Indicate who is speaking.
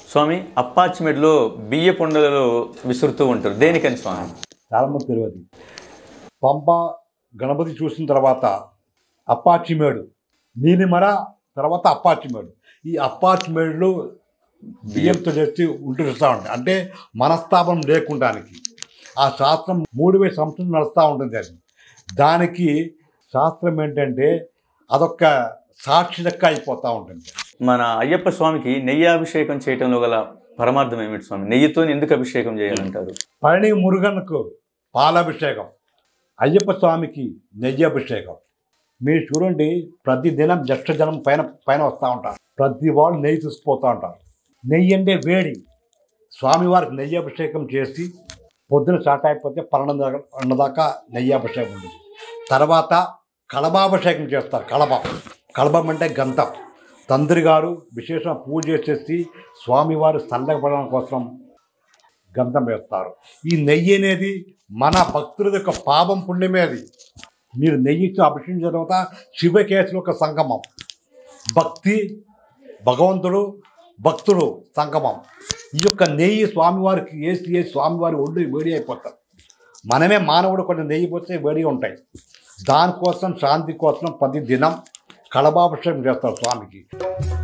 Speaker 1: స్వామి అప్పాచిమెడ్లో బియ్య పొండలలో విసురుతూ ఉంటారు దేనికని స్వామి
Speaker 2: చాలామంది తెలియదు పంప గణపతి చూసిన తర్వాత అప్పాచిమేడు నీలిమర తర్వాత అప్పాచిమేడు ఈ అప్పాచిమేడులో బియ్యంతో చేసి ఉంటుస్తూ ఉంటాయి అంటే మనస్తాపం లేకుండానికి ఆ శాస్త్రం మూడు వేల సంవత్సరం నడుస్తూ ఉంటుంది అది దానికి శాస్త్రం ఏంటంటే అదొక సాక్షి లెక్క అయిపోతూ ఉంటుంది
Speaker 1: మన అయ్యప్ప స్వామికి నెయ్యి అభిషేకం చేయటంలో గల పరమార్థం ఏమిటి స్వామి నెయ్యితో ఎందుకు అభిషేకం చేయాలంటారు
Speaker 2: పళని మురుగన్కు పాలాభిషేకం అయ్యప్ప స్వామికి నెయ్యి అభిషేకం మీరు చూడండి ప్రతి దినం జక్ష జనం పైన పైన వస్తూ ఉంటారు ప్రతి వాళ్ళు నెయ్యి తీసుకుపోతూ ఉంటారు నెయ్యి అంటే వేడి స్వామివారికి నెయ్యి అభిషేకం చేసి పొద్దున స్టార్ట్ అయిపోతే పన్నెండు దాకా పన్నెండు దాకా నెయ్యి అభిషేకం ఉంటుంది తర్వాత కళబాభిషేకం చేస్తారు కళబ కళబం అంటే గంధం తండ్రి గారు విశేషంగా పూజ చేసేసి స్వామివారు సందగపడడం కోసం గంధం వేస్తారు ఈ నెయ్యి అనేది మన భక్తుల యొక్క పాపం పుణ్యమే అది మీరు నెయ్యితో అభిషేకించిన తర్వాత శివకేశుల యొక్క సంగమం భక్తి భగవంతుడు భక్తుడు సంగమం ఈ యొక్క నెయ్యి స్వామివారికి వేసి వేసి స్వామివారి ఒళ్ళు వేడి అయిపోతారు మనమే మానవుడు కొన్ని నెయ్యి పోతే వేడి ఉంటాయి దానికోసం శాంతి కోసం ప్రతి దినం కళబాభిషేకం చేస్తారు స్వామికి